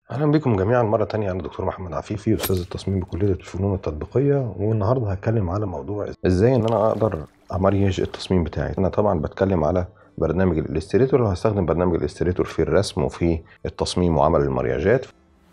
أهلا بكم جميعا مرة تانية أنا دكتور محمد عفيفي أستاذ التصميم بكلية الفنون التطبيقية والنهاردة هتكلم على موضوع إزاي إن أنا أقدر أمريج التصميم بتاعي أنا طبعا بتكلم على برنامج الإليستريتور وهستخدم برنامج الإليستريتور في الرسم وفي التصميم وعمل المرياجات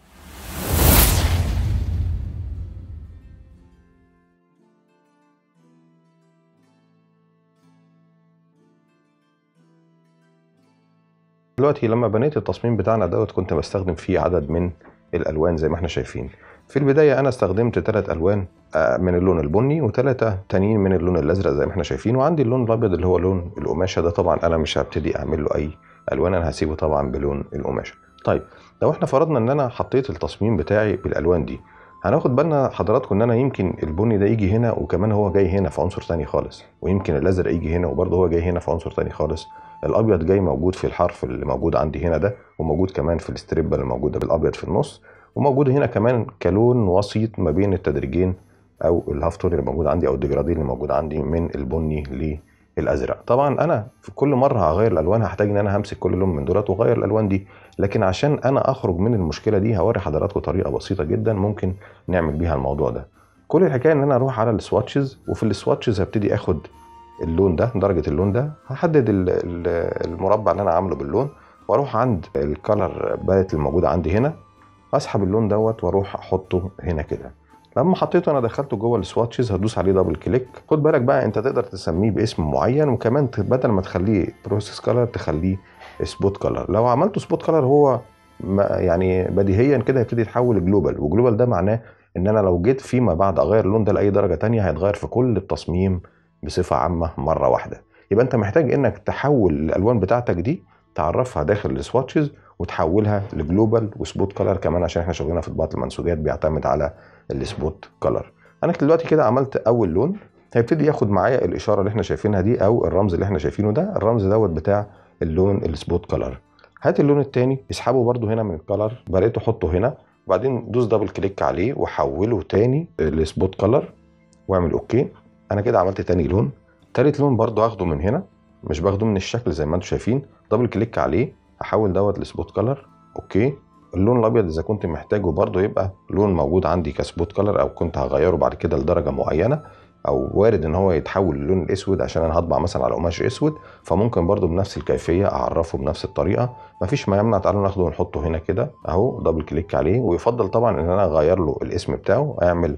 دلوقتي لما بنيت التصميم بتاعنا دوت كنت بستخدم فيه عدد من الالوان زي ما احنا شايفين في البدايه انا استخدمت ثلاث الوان آه، من اللون البني وثلاثه تانيين من اللون الازرق زي ما احنا شايفين وعندي اللون الابيض اللي هو لون القماشه ده طبعا انا مش هبتدي اعمل له اي الوان انا هسيبه طبعا بلون القماشه طيب لو احنا فرضنا ان انا حطيت التصميم بتاعي بالالوان دي هناخد بالنا حضراتكم ان انا يمكن البني ده يجي هنا وكمان هو جاي هنا في عنصر تاني خالص ويمكن الازرق يجي هنا وبرضه هو جاي هنا في عنصر تاني خالص الابيض جاي موجود في الحرف اللي موجود عندي هنا ده وموجود كمان في الاستريبه اللي موجوده بالابيض في النص وموجود هنا كمان كلون وسيط ما بين التدريجين او الهاف تون اللي موجود عندي او الديجرادي اللي موجود عندي من البني للازرق طبعا انا في كل مره هغير الالوان هحتاج ان انا همسك كل لون من دولت واغير الالوان دي لكن عشان انا اخرج من المشكله دي هوري حضراتكم طريقه بسيطه جدا ممكن نعمل بيها الموضوع ده كل الحكايه ان انا اروح على السواتشز وفي السواتشز هبتدي اخد اللون ده درجه اللون ده هحدد ال- ال- المربع اللي انا عامله باللون واروح عند الكالر باليت الموجوده عندي هنا اسحب اللون دوت واروح احطه هنا كده لما حطيته انا دخلته جوه السواتشز هدوس عليه دبل كليك خد بالك بقى انت تقدر تسميه باسم معين وكمان ت- بدل ما تخليه بروسيس كلر تخليه سبوت كلر لو عملته سبوت كلر هو ما- يعني بديهيا كده هيبتدي يتحول جلوبال وجلوبال ده معناه ان انا لو جيت فيما بعد اغير اللون ده لاي درجه تانية هيتغير في كل التصميم بصفه عامه مره واحده يبقى انت محتاج انك تحول الالوان بتاعتك دي تعرفها داخل السواتشز وتحولها لجلوبال وسبوت كلر كمان عشان احنا شغلنا في طباعه المنسوجات بيعتمد على السبوت كلر انا دلوقتي كده عملت اول لون هيبتدي ياخد معايا الاشاره اللي احنا شايفينها دي او الرمز اللي احنا شايفينه ده الرمز دوت بتاع اللون السبوت كلر هات اللون التاني اسحبه برده هنا من الكلر بقيت احطه هنا وبعدين دوس دبل كليك عليه وحوله تاني لسبوت كلر واعمل اوكي انا كده عملت تاني لون تالت لون برضو هاخده من هنا مش باخده من الشكل زي ما انتم شايفين دبل كليك عليه احول دوت لسبوت كلر اوكي اللون الابيض اذا كنت محتاجه برضو يبقى لون موجود عندي كسبوت كلر او كنت هغيره بعد كده لدرجه معينه او وارد ان هو يتحول للون الاسود عشان انا هطبع مثلا على قماش اسود فممكن برضو بنفس الكيفيه اعرفه بنفس الطريقه مفيش ما يمنع تعالوا ناخده ونحطه هنا كده اهو دبل كليك عليه ويفضل طبعا ان انا اغير له الاسم بتاعه اعمل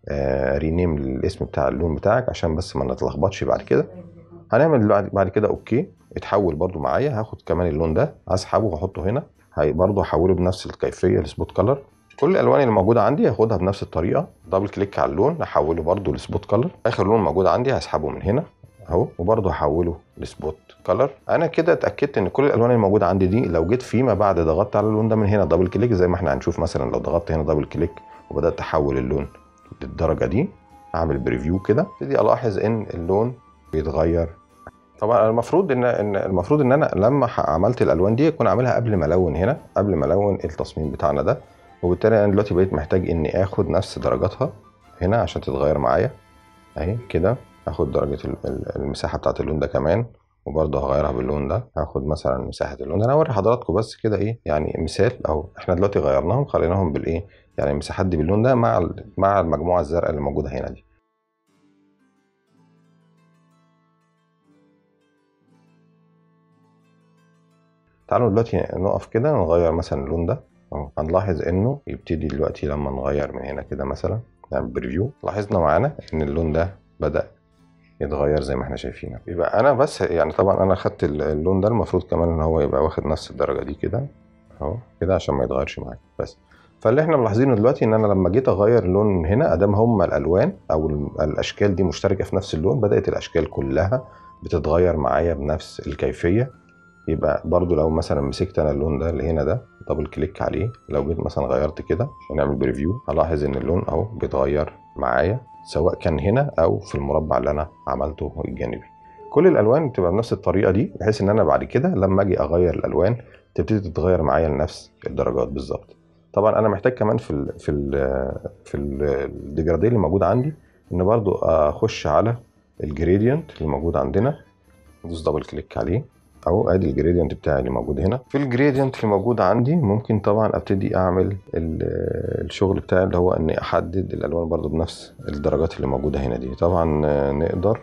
آه رينيم للاسم بتاع اللون بتاعك عشان بس ما نتلخبطش بعد كده هنعمل دلوقتي- بعد كده اوكي اتحول برضو معايا هاخد كمان اللون ده هسحبه واحطه هنا هي برضو هحوله بنفس الكيفيه لسبوت كلر كل الالوان اللي موجوده عندي هاخدها بنفس الطريقه دبل كليك على اللون احوله برضو لسبوت كلر اخر لون موجود عندي هسحبه من هنا اهو وبرضه هحوله لسبوت كلر انا كده اتاكدت ان كل الالوان اللي موجوده عندي دي لو جيت فيما بعد ضغطت على اللون ده من هنا دبل كليك زي ما احنا هنشوف مثلا لو ضغطت هنا دبل كليك وبدات احول اللون للدرجه دي اعمل بريفيو كده ابتدي الاحظ ان اللون بيتغير طبعا المفروض ان ان المفروض ان انا لما ح- عملت الالوان دي اكون عاملها قبل ما الون هنا قبل ما الون التصميم بتاعنا ده وبالتالي انا دلوقتي بقيت محتاج اني اخد نفس درجاتها هنا عشان تتغير معايا اهي كده هاخد درجه ال- ال- المساحه بتاعت اللون ده كمان وبرضه هغيرها باللون ده هاخد مثلا مساحه اللون ده انا هوري حضراتكم بس كده ايه يعني مثال اهو احنا دلوقتي غيرناهم خليناهم بالايه يعني المساحات دي باللون ده مع ال- مع المجموعه الزرقاء اللي موجوده هنا دي تعالوا دلوقتي نقف كده نغير مثلا اللون ده اهو هنلاحظ انه يبتدي دلوقتي لما نغير من هنا كده مثلا نعمل بريفيو لاحظنا معانا ان اللون ده بدأ يتغير زي ما احنا شايفين يبقى انا بس يعني طبعا انا خدت ال- اللون ده المفروض كمان ان هو يبقى واخد نفس الدرجه دي كده اهو كده عشان ما يتغيرش معاك بس فاللي احنا ملاحظينه دلوقتي ان انا لما جيت اغير اللون من هنا ادام هما الالوان او ال- الاشكال دي مشتركه في نفس اللون بدات الاشكال كلها بتتغير معايا بنفس الكيفيه يبقى برضو لو مثلا مسكت انا اللون ده اللي هنا ده دبل كليك عليه لو جيت مثلا غيرت كده ونعمل بريفيو هلاحظ ان اللون اهو بيتغير معايا سواء كان هنا او في المربع اللي انا عملته الجانبي كل الالوان بتبقى بنفس الطريقه دي بحيث ان انا بعد كده لما اجي اغير الالوان تبتدي تتغير معايا لنفس الدرجات بالظبط طبعا انا محتاج كمان في ال في ال في الديجرادي اللي موجود عندي ان برضو اخش على الجريدينت اللي موجود عندنا ادوس دبل كليك عليه اهو ادي الجريدينت بتاعي اللي موجود هنا في الجريدينت اللي موجود عندي ممكن طبعا ابتدي اعمل الشغل بتاعي اللي هو اني احدد الالوان برضو بنفس الدرجات اللي موجوده هنا دي طبعا نقدر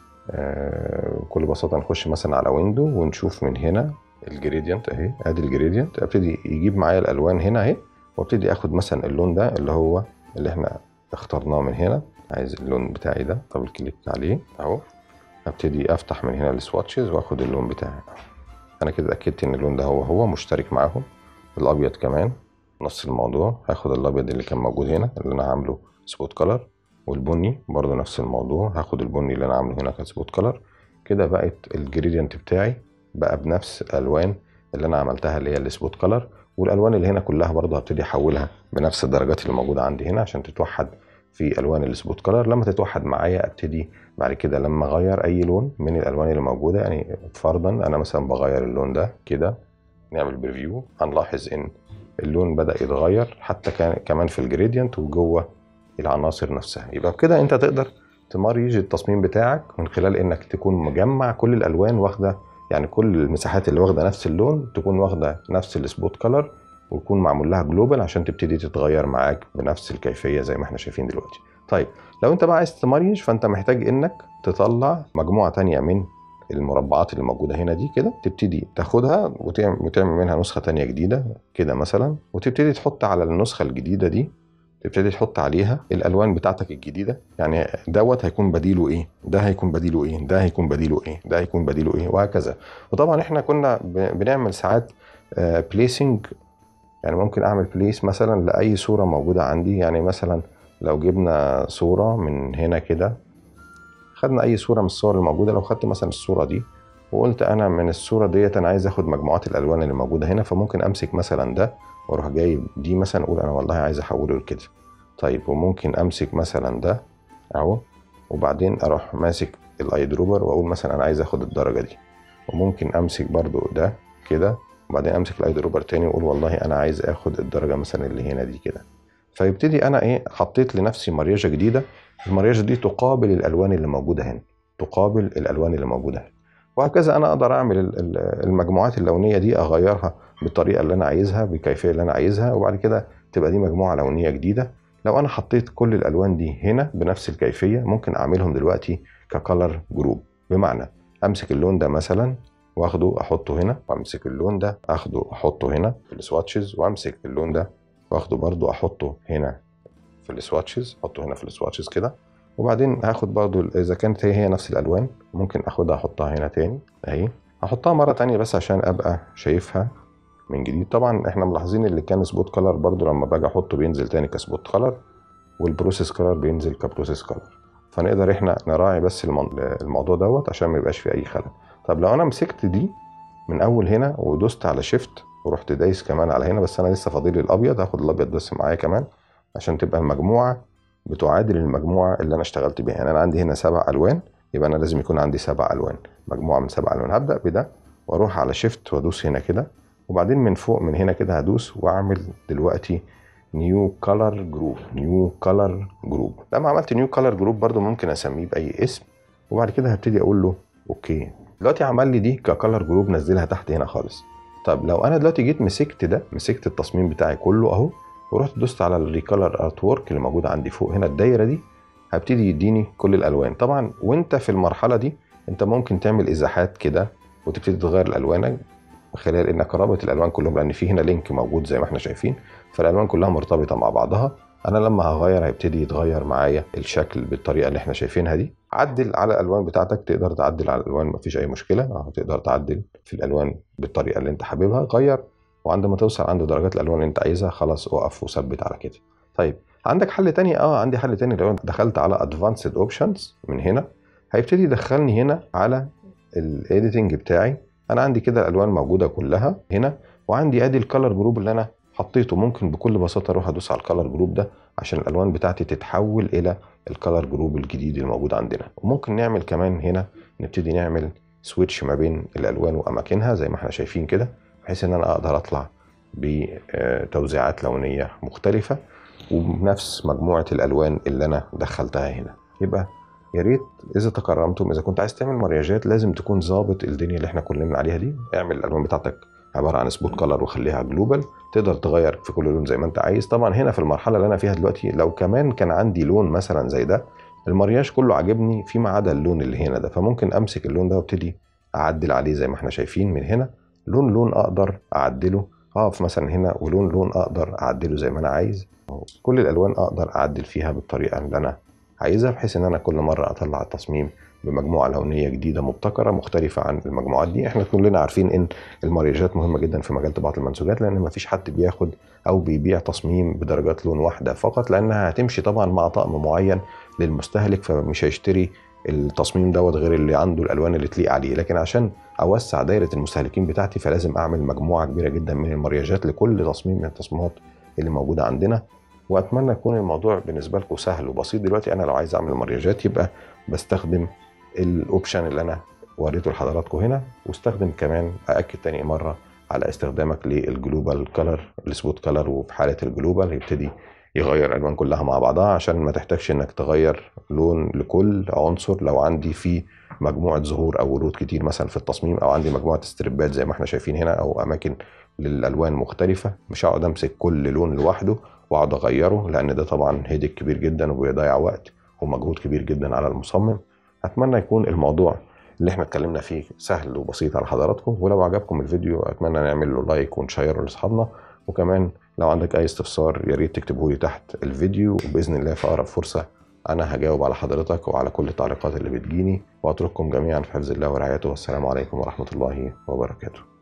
بكل بساطه نخش مثلا على ويندو ونشوف من هنا الجريدينت اهي ادي الجريدينت ابتدي يجيب معايا الالوان هنا اهي وابتدي اخد مثلا اللون ده اللي هو اللي احنا اخترناه من هنا عايز اللون بتاعي ده دبل كليك عليه اهو ابتدي افتح من هنا السواتشز واخد اللون بتاعي انا كده اتاكدت ان اللون ده هو هو مشترك معاهم الابيض كمان نفس الموضوع هاخد الابيض اللي كان موجود هنا اللي انا عامله سبوت كلر والبني برضو نفس الموضوع هاخد البني اللي انا عامله هنا كسبوت كلر كده بقت الجريدينت بتاعي بقى بنفس الالوان اللي انا عملتها اللي هي السبوت كلر والالوان اللي هنا كلها برضه هبتدي احولها بنفس الدرجات اللي موجوده عندي هنا عشان تتوحد في الوان السبوت كلر لما تتوحد معايا ابتدي بعد كده لما اغير اي لون من الالوان اللي موجوده يعني فرضا انا مثلا بغير اللون ده كده نعمل بريفيو هنلاحظ ان اللون بدا يتغير حتى كمان في الجريدينت وجوه العناصر نفسها يبقى بكده انت تقدر تمرج التصميم بتاعك من خلال انك تكون مجمع كل الالوان واخده يعني كل المساحات اللي واخده نفس اللون تكون واخده نفس السبوت كلر ويكون معمول لها جلوبال عشان تبتدي تتغير معاك بنفس الكيفيه زي ما احنا شايفين دلوقتي طيب لو انت بقى عايز تمرج فانت محتاج انك تطلع مجموعه تانية من المربعات اللي موجوده هنا دي كده تبتدي تاخدها وتعمل منها نسخه تانية جديده كده مثلا وتبتدي تحط على النسخه الجديده دي تبتدي تحط عليها الالوان بتاعتك الجديده يعني دوت هيكون بديله ايه ده هيكون بديله ايه ده هيكون بديله ايه ده هيكون بديله ايه وهكذا وطبعا احنا كنا بنعمل ساعات بليسنج يعني ممكن اعمل بليس مثلا لاي صوره موجوده عندي يعني مثلا لو جبنا صوره من هنا كده خدنا اي صوره من الصور الموجوده لو خدت مثلا الصوره دي وقلت انا من الصوره ديت انا عايز اخد مجموعات الالوان اللي موجوده هنا فممكن امسك مثلا ده واروح جايب دي مثلا اقول انا والله عايز احوله لكده طيب وممكن امسك مثلا ده اهو وبعدين اروح ماسك الاي دروبر واقول مثلا انا عايز اخد الدرجه دي وممكن امسك برضو ده كده وبعدين امسك الاي دروبر تاني واقول والله انا عايز اخد الدرجه مثلا اللي هنا دي كده فيبتدي انا ايه حطيت لنفسي مريجه جديده المريجه دي تقابل الالوان اللي موجوده هنا تقابل الالوان اللي موجوده هنا وهكذا انا اقدر اعمل المجموعات اللونيه دي اغيرها بالطريقه اللي انا عايزها بالكيفيه اللي انا عايزها وبعد كده تبقى دي مجموعه لونيه جديده لو انا حطيت كل الالوان دي هنا بنفس الكيفيه ممكن اعملهم دلوقتي ككلر جروب بمعنى امسك اللون ده مثلا واخده احطه هنا وامسك اللون ده اخده احطه هنا في السواتشز وامسك اللون ده واخده برضو احطه هنا في السواتشز احطه هنا في السواتشز كده وبعدين هاخد برضو اذا كانت هي هي نفس الالوان ممكن اخدها احطها هنا تاني اهي هحطها مره تانية بس عشان ابقى شايفها من جديد طبعا احنا ملاحظين اللي كان سبوت كلر برضو لما باجي احطه بينزل تاني كسبوت كلر والبروسيس كلر بينزل كبروسيس كلر فنقدر احنا نراعي بس الموضوع دوت عشان ما يبقاش فيه اي خلل طب لو انا مسكت دي من اول هنا ودوست على شيفت ورحت دايس كمان على هنا بس انا لسه فاضل لي الابيض هاخد الابيض بس معايا كمان عشان تبقى المجموعه بتعادل المجموعه اللي انا اشتغلت بيها يعني انا عندي هنا سبع الوان يبقى انا لازم يكون عندي سبع الوان مجموعه من سبع الوان هبدا بده واروح على شيفت وادوس هنا كده وبعدين من فوق من هنا كده هدوس واعمل دلوقتي نيو كولر جروب نيو كولر جروب لما عملت نيو كولر جروب برضو ممكن اسميه باي اسم وبعد كده هبتدي اقول له اوكي دلوقتي عمل لي دي ككلر جروب نزلها تحت هنا خالص طب لو انا دلوقتي جيت مسكت ده مسكت التصميم بتاعي كله اهو ورحت دوست على الريكولر ارت وورك اللي موجود عندي فوق هنا الدايره دي هبتدي يديني كل الالوان طبعا وانت في المرحله دي انت ممكن تعمل ازاحات كده وتبتدي تغير الالوان خلال انك رابط الالوان كلهم لان في هنا لينك موجود زي ما احنا شايفين فالالوان كلها مرتبطه مع بعضها انا لما هغير هيبتدي يتغير معايا الشكل بالطريقه اللي احنا شايفينها دي عدل على الالوان بتاعتك تقدر تعدل على الالوان مفيش اي مشكله اه تقدر تعدل في الالوان بالطريقه اللي انت حاببها غير وعندما توصل عند درجات الالوان اللي انت عايزها خلاص اقف وثبت على كده طيب عندك حل تاني اه عندي حل تاني لو انت دخلت على ادفانسد اوبشنز من هنا هيبتدي يدخلني هنا على الايديتنج بتاعي انا عندي كده الالوان موجوده كلها هنا وعندي ادي الكالر جروب اللي انا حطيته ممكن بكل بساطه اروح ادوس على الكالر جروب ده عشان الالوان بتاعتي تتحول الى الكالر جروب الجديد اللي موجود عندنا وممكن نعمل كمان هنا نبتدي نعمل سويتش ما بين الالوان واماكنها زي ما احنا شايفين كده بحيث ان انا اقدر اطلع بتوزيعات لونيه مختلفه وبنفس مجموعه الالوان اللي انا دخلتها هنا يبقى يا ريت اذا تكرمتم اذا كنت عايز تعمل مرياجات لازم تكون ظابط الدنيا اللي احنا اتكلمنا عليها دي اعمل الالوان بتاعتك عباره عن سبوت كلر وخليها جلوبال تقدر تغير في كل لون زي ما انت عايز طبعا هنا في المرحله اللي انا فيها دلوقتي لو كمان كان عندي لون مثلا زي ده المرياج كله عاجبني فيما عدا اللون اللي هنا ده فممكن امسك اللون ده وابتدي اعدل عليه زي ما احنا شايفين من هنا لون لون اقدر اعدله اقف مثلا هنا ولون لون اقدر اعدله زي ما انا عايز كل الالوان اقدر اعدل فيها بالطريقه اللي انا عايزها بحيث ان انا كل مره اطلع التصميم بمجموعه لونيه جديده مبتكره مختلفه عن المجموعات دي احنا كلنا عارفين ان الماريجات مهمه جدا في مجال طباعه المنسوجات لان مفيش حد بياخد او بيبيع تصميم بدرجات لون واحده فقط لانها هتمشي طبعا مع طقم معين للمستهلك فمش هيشتري التصميم دوت غير اللي عنده الالوان اللي تليق عليه لكن عشان اوسع دايره المستهلكين بتاعتي فلازم اعمل مجموعه كبيره جدا من المارياجات لكل تصميم من التصميمات اللي موجوده عندنا واتمنى يكون الموضوع بالنسبه لكم سهل وبسيط دلوقتي انا لو عايز اعمل مارياجات يبقى بستخدم الاوبشن اللي انا وريته لحضراتكم هنا واستخدم كمان ااكد تاني مره على استخدامك للجلوبال كلر السبوت كلر وفي حاله الجلوبال يبتدي يغير الالوان كلها مع بعضها عشان ما تحتاجش انك تغير لون لكل عنصر لو عندي فيه مجموعه ظهور او ورود كتير مثلا في التصميم او عندي مجموعه استربات زي ما احنا شايفين هنا او اماكن للالوان مختلفه مش هقعد امسك كل لون لوحده واقعد اغيره لان ده طبعا هيدك كبير جدا وبيضيع وقت ومجهود كبير جدا على المصمم اتمنى يكون الموضوع اللي احنا اتكلمنا فيه سهل وبسيط على حضراتكم ولو عجبكم الفيديو اتمنى نعمل له لايك ونشيره لاصحابنا وكمان لو عندك اي استفسار يا ريت تكتبه لي تحت الفيديو وباذن الله في اقرب فرصه انا هجاوب على حضرتك وعلى كل التعليقات اللي بتجيني واترككم جميعا في حفظ الله ورعايته والسلام عليكم ورحمه الله وبركاته